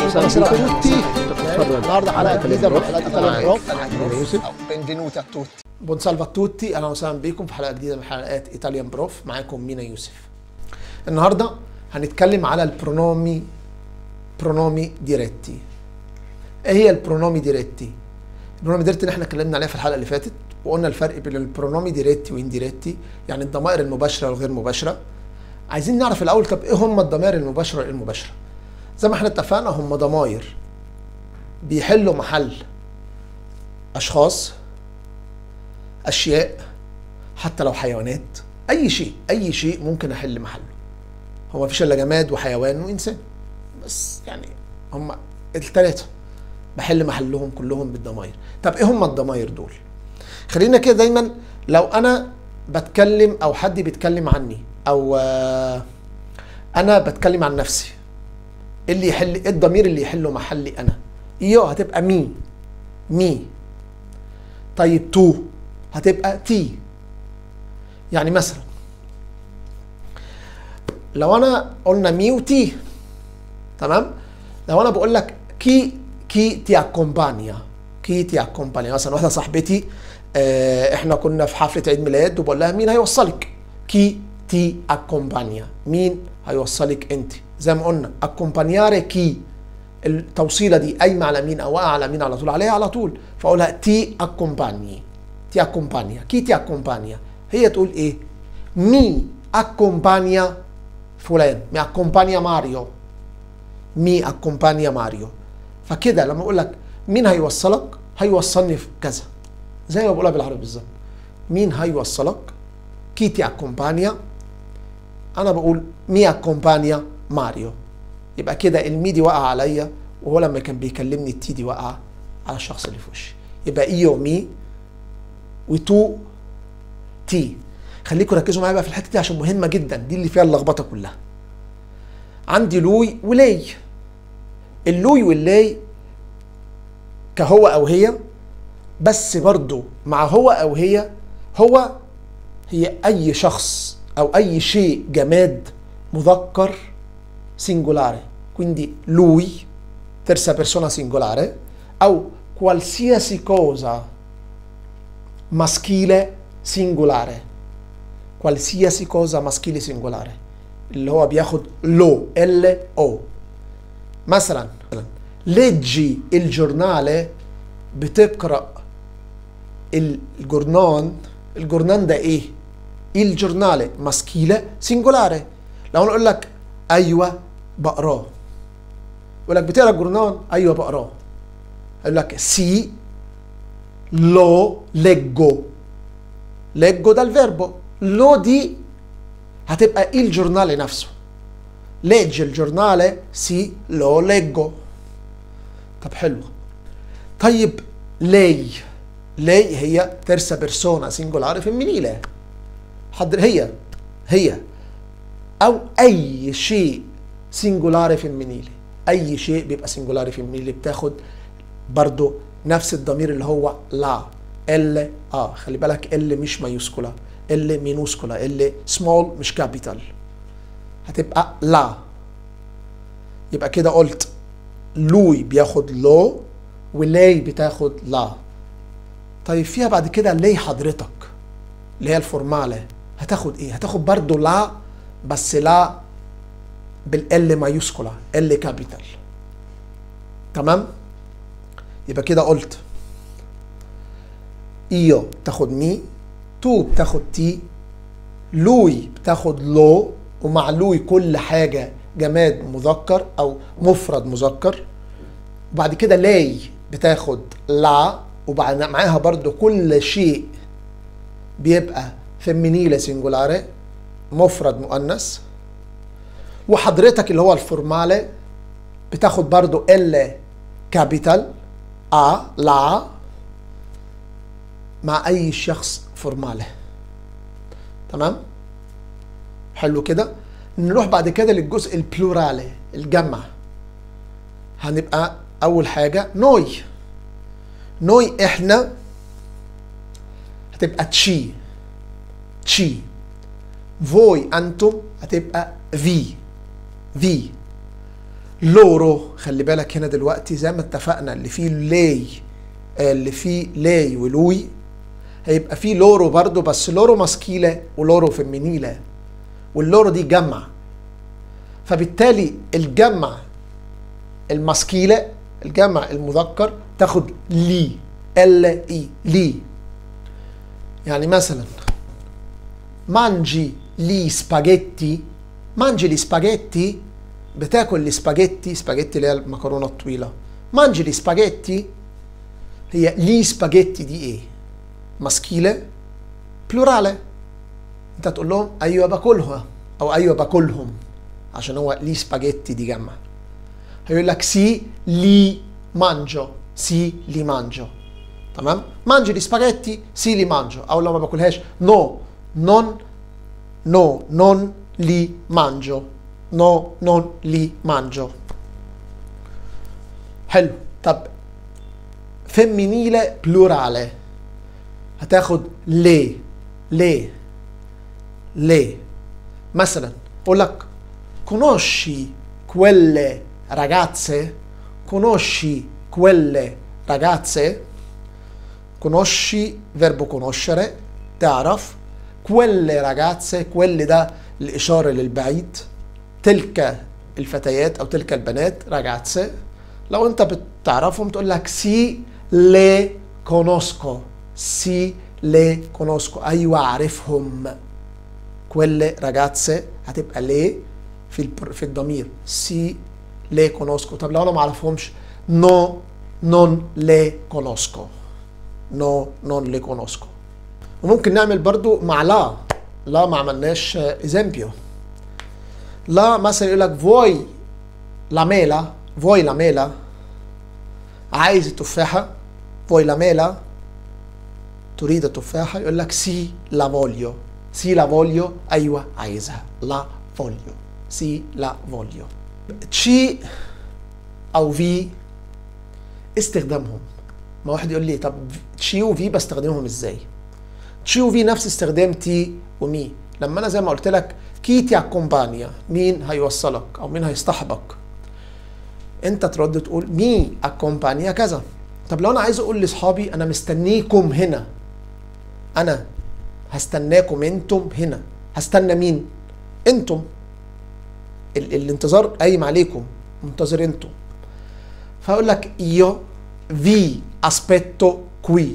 Buonasera a tutti. النهارده حلقه جديده من حلقات ايطاليان بروف يوسف Benvenuti a tutti. بون سالفا توتي اهلا وسهلا بيكم في حلقه جديده من حلقات ايطاليان بروف معاكم مينا يوسف النهارده هنتكلم على البرونومي برونومي ديريتي ايه هي البرونومي ديريتي البرونومي ديريتي اللي احنا اتكلمنا عليها في الحلقه اللي فاتت وقلنا الفرق بين البرونومي ديريتي وانديريتي يعني الضمائر المباشره والغير مباشره عايزين نعرف الاول طب ايه هم الضمائر المباشره وايه المباشره زي ما احنا اتفقنا هم ضمائر بيحلوا محل اشخاص اشياء حتى لو حيوانات اي شيء اي شيء ممكن احل محله هو مفيش الا جماد وحيوان وانسان بس يعني هم الثلاثه بحل محلهم كلهم بالضماير طب ايه هم الضماير دول خلينا كده دايما لو انا بتكلم او حد بيتكلم عني او آه، انا بتكلم عن نفسي إيه اللي يحل ايه الضمير اللي يحله محلي انا ايوه هتبقى مي مي طيب تو هتبقى تي يعني مثلا لو انا قلنا مي وتي تمام لو انا بقول لك كي كي تي اكومبانيا كي تي اكومبانيا مثلا واحده صاحبتي آه، احنا كنا في حفله عيد ميلاد وبقول لها مين هيوصلك كي تي اكومبانيا مين هيوصلك انت زي ما قلنا اكومبانياري كي التوصيله دي قايمه على مين او واقعه على مين على طول عليها على طول فاقولها تي اكومباني تي اكومبانيا كي تي اكومبانيا هي تقول ايه مي اكومبانيا فلان مي اكومبانيا ماريو مي اكومبانيا ماريو فكده لما اقول لك مين هيوصلك هيوصلني في كذا زي ما بقولها بالعربي بالظبط مين هيوصلك كي تي اكومبانيا انا بقول مي اكومبانيا ماريو يبقى كده المي دي واقعه عليا وهو لما كان بيكلمني التي دي واقعه على الشخص اللي في وشي يبقى ايو مي وتو تي خليكم ركزوا معايا بقى في الحته دي عشان مهمه جدا دي اللي فيها اللخبطه كلها عندي لوي ولاي اللوي واللاي كهو او هي بس برضو مع هو او هي هو هي اي شخص او اي شيء جماد مذكر singolare quindi lui terza persona singolare او qualsiasi cosa maschile singolare qualsiasi cosa maschile singolare اللي هو بياخد لو ال او مثلا leggi il giornale بتقرا الجورنان الجورنان ده ايه il giornale maschile singolare لو انا اقول لك ايوه بقراه يقول لك بتقرا الجورنال ايوه بقراه يقول لك سي لو ليجو ليجو ده الفيربو لو دي هتبقى الجورنال نفسه leggi il giornale sì lo leggo طب حلو طيب لي لي هي terza persona singolare femminile حضر هي هي او اي شيء سنجولاري فيمينيلي اي شيء بيبقى سنجولاري فيمينيلي بتاخد برضو نفس الضمير اللي هو لا ال اه خلي بالك ال مش مايوسكولا ال مينوسكولا ال سمول مش كابيتال هتبقى لا يبقى كده قلت لوي بياخد لو ولاي بتاخد لا طيب فيها بعد كده لي حضرتك اللي هي الفورمالة هتاخد ايه هتاخد برضو لا بس لا بالال مايوسكولا ال كابيتال تمام يبقى كده قلت ايو بتاخد مي تو بتاخد تي لوي بتاخد لو ومع لوي كل حاجة جماد مذكر أو مفرد مذكر وبعد كده لاي بتاخد لا وبعد معاها برضو كل شيء بيبقى فيمينيلا سنجولاري مفرد مؤنث وحضرتك اللي هو الفورمالي بتاخد برضو ال كابيتال ا لا مع اي شخص فورمالي تمام حلو كده نروح بعد كده للجزء البلورالي الجمع هنبقى اول حاجه نوي نوي احنا هتبقى تشي تشي فوي انتم هتبقى في في لورو خلي بالك هنا دلوقتي زي ما اتفقنا اللي فيه لي اللي فيه لي ولوي هيبقى فيه لورو برضو بس لورو ماسكيلة ولورو فيمينيلة واللورو دي جمع فبالتالي الجمع الماسكيلة الجمع المذكر تاخد لي ال اي لي يعني مثلا مانجي لي سباجيتي مانجي لي سباجيتي بتاكل لي سباجيتي سباجيتي اللي هي المكرونه الطويله مانجي لي سباجيتي هي لي سباجيتي دي ايه ماسكيله بلورالي انت تقول لهم ايوه باكلها او ايوه باكلهم عشان هو لي سباجيتي دي جمع هيقول لك سي لي مانجو سي لي مانجو تمام مانجي لي سباجيتي سي لي مانجو او لو ما باكلهاش نو نون نو نون لي مانجو نو نون لي مانجو حلو طب femminile plurale هتاخد ليه ليه ليه مثلا اقول لك conosci quelle ragazze conosci quelle ragazze conosci verbo conoscere تعرف quelle ragazze quelle ده الإشارة للبعيد تلك الفتيات أو تلك البنات ragazze لو أنت بتعرفهم تقول لك سي le conosco سي le conosco أيوة أعرفهم quelle ragazze هتبقى ليه في البر في الضمير سي le conosco طب لو أنا ما أعرفهمش no non le conosco no non le conosco وممكن نعمل برضو مع لا لا ما عملناش اسامبيو لا مثلا يقول لك فوي لا ميلا فوي لا ميلا عايز التفاحة فوي لا ميلا تريد التفاحة يقول لك سي لا فوليو سي لا فوليو أيوة عايزها لا فوليو سي لا فوليو تشي أو في استخدامهم ما واحد يقول لي طب تشي وفي بستخدمهم ازاي تشي وفي نفس استخدام تي ومي لما انا زي ما قلت لك كي تي اكومبانيا مين هيوصلك او مين هيصطحبك انت ترد تقول مي اكومبانيا كذا طب لو انا عايز اقول لاصحابي انا مستنيكم هنا انا هستناكم انتم هنا هستنى مين انتم ال الانتظار قايم عليكم منتظر انتم فاقول لك io vi aspetto qui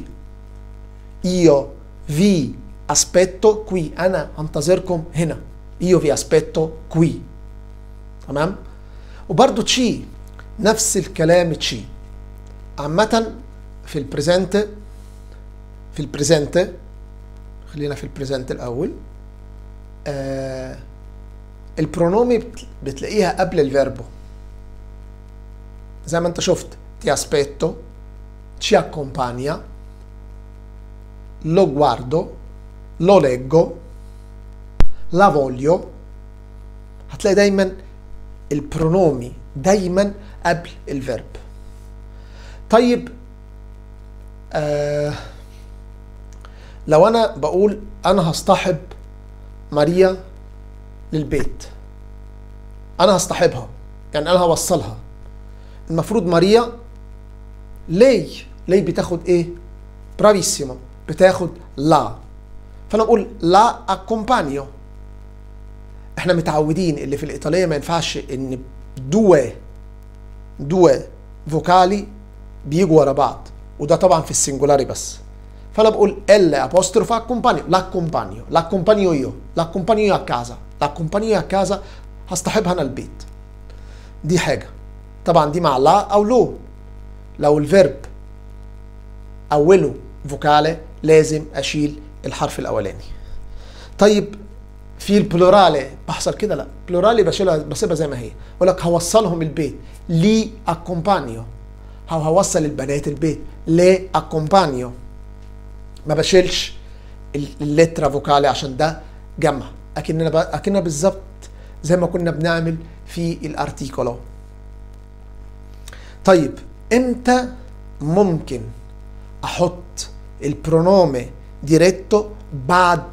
io vi aspetto qui انا هنتظركم هنا io vi aspetto qui تمام وبرضو تشي نفس الكلام تشي عامة في البريزنت في البريزنت خلينا في البريزنت الأول آه البرونومي بت- بتلاقيها قبل الفيربو زي ما انت شفت ti aspetto ci accompagna lo guardo lo leggo la voglio هتلاقي دايما البرونومي دايما قبل الفيرب طيب آه لو انا بقول انا هصطحب ماريا للبيت انا هصطحبها يعني انا هوصلها المفروض ماريا لي لي بتاخد ايه برافيسيمو بتاخد لا فانا بقول لا اكومبانيو احنا متعودين اللي في الايطاليه ما ينفعش ان دو دو فوكالي بيجوا ورا بعض وده طبعا في السنجولاري بس فانا بقول ال apostrophe accompagno l'accompagno l'accompagno io l'accompagno io a casa l'accompagno io a casa هصطحبها انا البيت دي حاجه طبعا دي مع لا او لو لو الفيرب اوله فوكالي لازم اشيل الحرف الاولاني طيب في البلورالي بحصل كده لا بلورالي بشيلها بسيبها زي ما هي اقول لك هوصلهم البيت لي اكومبانيو او هوصل البنات البيت لي اكومبانيو ما بشيلش ال- اللترا فوكالي عشان ده جمع اكننا ب... اكننا بالظبط زي ما كنا بنعمل في الارتيكولو طيب امتى ممكن احط البرونومي ديريتو بعد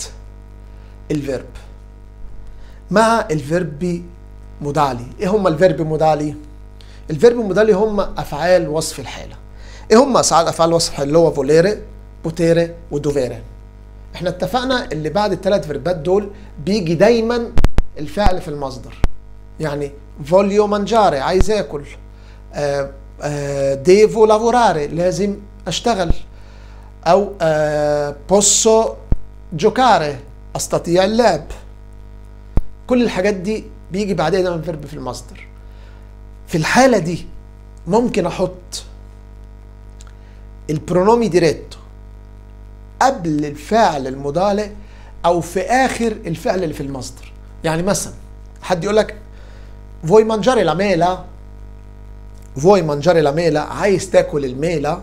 الفيرب مع الفيرب مودالي ايه هما الفيرب مودالي الفيرب المودالي هم افعال وصف الحاله ايه هم ساعات افعال وصف الحاله اللي هو فوليري بوتيري ودوفيري احنا اتفقنا اللي بعد الثلاث فيربات دول بيجي دايما الفعل في المصدر يعني فوليو مانجاري عايز اكل آه آه ديفو لافوراري لازم اشتغل او آه بوسو جوكاري استطيع اللعب كل الحاجات دي بيجي بعدها دايما فيرب في المصدر في الحالة دي ممكن احط البرونومي ديريتو قبل الفعل المضارع او في اخر الفعل اللي في المصدر يعني مثلا حد يقول لك فوي مانجاري لا ميلا فوي مانجاري لا ميلا عايز تاكل الميلا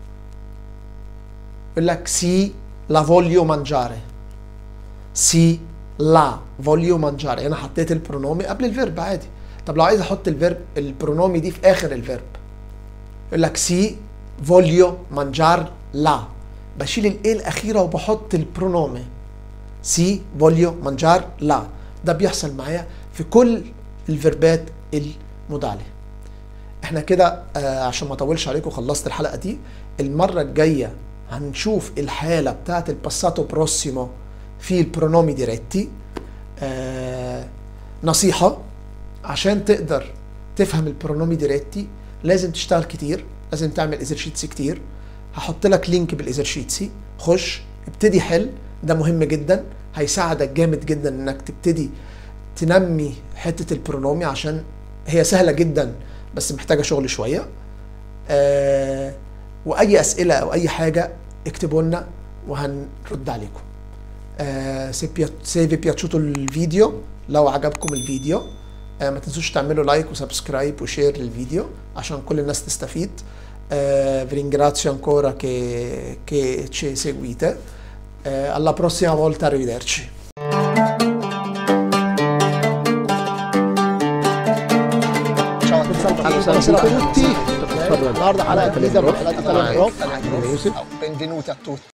يقول لك سي لا فوليو مانجاري سي لا فوليو مانجاري انا حطيت البرونومي قبل الفيرب عادي طب لو عايز احط الفيرب البرونومي دي في اخر الفيرب يقول لك سي فوليو مانجار لا بشيل الايه الاخيره وبحط البرونومي سي فوليو مانجار لا ده بيحصل معايا في كل الفيربات المضارعه احنا كده آه عشان ما اطولش عليكم خلصت الحلقه دي المره الجايه هنشوف الحاله بتاعت الباساتو بروسيمو في البرونومي ديريتي آه نصيحه عشان تقدر تفهم البرونومي ديريتي لازم تشتغل كتير لازم تعمل اكزرشيتسي كتير هحط لك لينك بالاكزرشيتسي خش ابتدي حل ده مهم جدا هيساعدك جامد جدا انك تبتدي تنمي حته البرونومي عشان هي سهله جدا بس محتاجه شغل شويه آه واي اسئله او اي حاجه اكتبوا لنا وهنرد عليكم آه سي في بياتشوتو الفيديو لو عجبكم الفيديو آه ما تنسوش تعملوا لايك وسبسكرايب وشير للفيديو عشان كل الناس تستفيد eh, vi ringrazio ancora che, che ci seguite. Eh, alla prossima volta, arrivederci. Ciao buonasera a tutti. النهارده حلقه جديده من حلقات الكلام الروك. benvenuti a tutti.